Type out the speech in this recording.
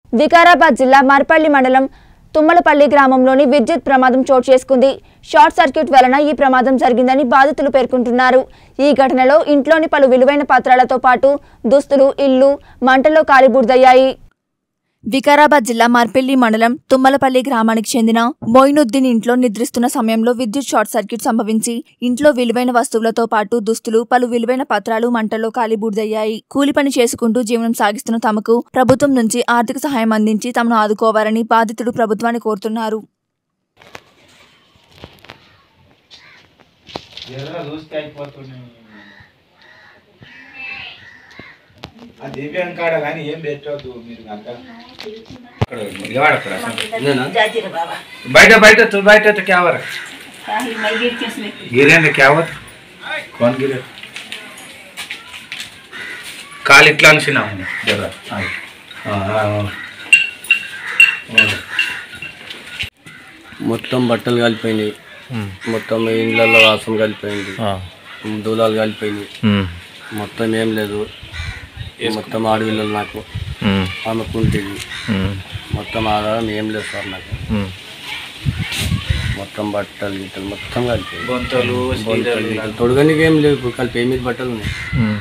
వికారాబాద్ జిల్లా మర్పల్లి మండలం తుమ్మలపల్లి గ్రామంలోని విద్యుత్ ప్రమాదం చోటు చేసుకుంది షార్ట్ సర్క్యూట్ వలన ఈ ప్రమాదం జరిగిందని బాధితులు పేర్కొంటున్నారు ఈ ఘటనలో ఇంట్లోని పలు విలువైన పత్రాలతో పాటు దుస్తులు ఇల్లు మంటల్లో కాలిబూర్దయ్యాయి వికారాబాద్ జిల్లా మర్పెల్లి మండలం తుమ్మలపల్లి గ్రామానికి చెందిన మొయినుద్దీన్ ఇంట్లో నిద్రిస్తున్న సమయంలో విద్యుత్ షార్ట్ సర్క్యూట్ సంభవించి ఇంట్లో విలువైన వస్తువులతో పాటు దుస్తులు పలు విలువైన పత్రాలు మంటల్లో కాలిబూర్దయ్యాయి కూలి పని చేసుకుంటూ జీవనం సాగిస్తున్న తమకు ప్రభుత్వం నుంచి ఆర్థిక సహాయం అందించి తమను ఆదుకోవాలని బాధితుడు ప్రభుత్వాన్ని కోరుతున్నారు ఏదైనా చూస్తే అయిపోతున్నాయి ఆ దివ్యం కాడ కానీ ఏం పెట్టవద్దు మీరు కనుక అక్కడ నిలబడ అక్కడ ఇదేనా? जाती रे बाबा బయట బయట తు బయట तो क्या हो रहा शाही मैं गिर के उसमें है गिरे ने क्या हुआ था? कौन गिरे కాలు ఇట్లా అనిసినా జర ఆగు. ఆ, ఆ, ఆ. ఆ. మొత్తం బట్టలు కలిపోయినాయి మొత్తం ఇండ్లలో వాసన కలిపోయింది దూలాలు కలిపోయినాయి మొత్తం ఏం లేదు మొత్తం ఆడవిల్లలు నాకు ఆమెకు ఉంటుంది మొత్తం ఆధారం ఏం లేదు సార్ నాకు మొత్తం బట్టలు గిట్టలు మొత్తం కలిపోయింది బొంతలు బొంతలు గిట్టలు తొడగనికి ఏం లేవు ఇప్పుడు కలిపి ఎనిమిది బట్టలు ఉన్నాయి